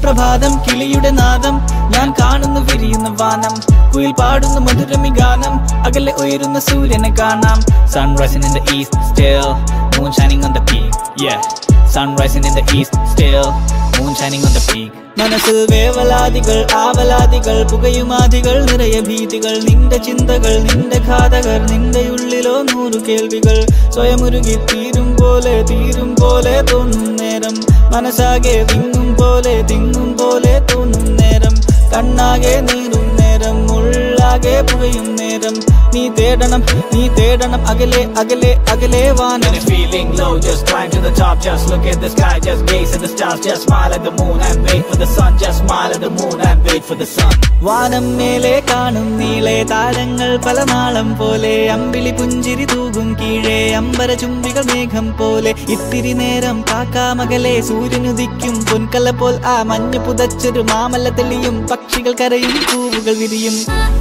പ്രഭാതം കിളിയുടെ നാദം ഞാൻ കാണുന്നു വിരിയുന്ന വാനം കുയിൽ പാടുന്നു മധുരമി ഗാനം അകലെ ഉയരുന്ന സൂര്യനെ കാണാം sun rising in the east still moon shining on the peak yeah sun rising in the east still moon shining on the peak മനസ്സിൽ വേവലാതികൾ ആവലാതികൾ പുകയുമാതികൾ നിറയെ ഭീതികൾ നിന്റെ ചിന്തകൾ നിന്റെ ഘാതകർ നിന്റെ ഉള്ളിലോ നൂറു കേൾവികൾ സ്വയമുരുകി തീരും പോലെ തീരും പോലെ തോന്നും നേരം മനസ്സാകെ തിങ്ങും പോലെ തിങ്ങും പോലെ തോന്നും നേരം കണ്ണാകെ നീറും നേരം ഉള്ളാകെ പുകയും നേരം നീ തേടണം നീ തേടണം അകലെ അകലെ അകലെ വാനം When you're feeling low, just climb to the top. Just look at the sky, just gaze at the stars. Just smile at the moon and wait for the sun. Just smile at the moon and wait for the sun. വാനം മേലെ കാണും നീളെ താരങ്ങൾ പല നാളം പോലെ അമ്പിളി പുഞ്ചിരി തൂകും കീഴേ അമ്പര ചുംബികൾ മേഘം പോലെ ഇത്തിരി നേരം കാക്കാമകലെ സൂര്യനുദിക്കും പൊൻകല പോൽ ആ മഞ്ഞു പുതച്ചൊരു മാമല തെളിയും പക്ഷികൾ കരയും പൂവുകൾ വിരിയും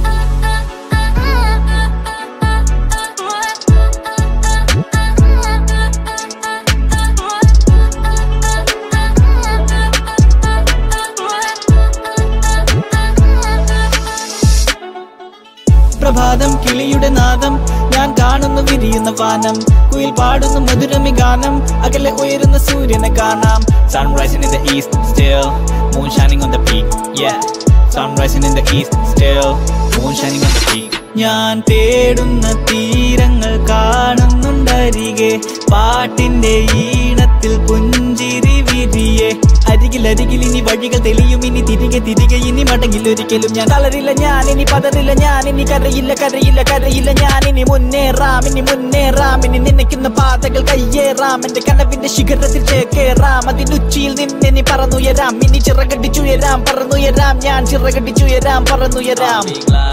പ്രഭാതം കിളിയുടെ നാദം ഞാൻ കാണുന്നു വിരിയുന്ന വാനം കുയിൽ പാടുന്നു മധുരമി ഗാനം അകലെ ഉയരുന്ന സൂര്യനെ കാണാം sun rising in the east still moon shining on the peak yeah sun rising in the east still moon shining on the peak ഞാൻ തേടുന്ന തീരങ്ങൾ കാണുന്നുണ്ടരികെ പാട്ടിന്റെ ഈണത്തിൽ പുഞ്ചിരി വിരിയെ അരികിൽ അരികിൽ ഇനി വഴികൾ തെളിയും ഇനി തിരികെ തിരികെ ഇനി മടങ്ങിൽ ഒരിക്കലും ഞാൻ തളരില്ല ഞാൻ ഇനി പതറില്ല ഞാൻ ഇനി കരയില്ല കരയില്ല കരയില്ല ഞാൻ ഇനി മുന്നേറാം ഇനി മുന്നേറാം ഇനി നനയ്ക്കുന്ന പാതകൾ കയ്യേറാം എന്റെ കനവിന്റെ ശിഖരത്തിൽ ചേക്കേറാം അതിനുച്ചിയിൽ നിന്നെനി പറന്നുയരാം ഇനി ചിറകടിച്ചുയരാം പറന്നുയരാം ഞാൻ ചിറകടിച്ചുയരാം പറന്നുയരാം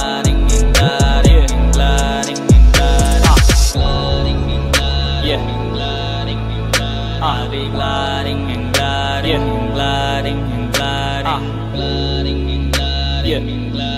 Yeah. I'll be gliding and gliding, gliding and gliding, gliding and gliding, yeah.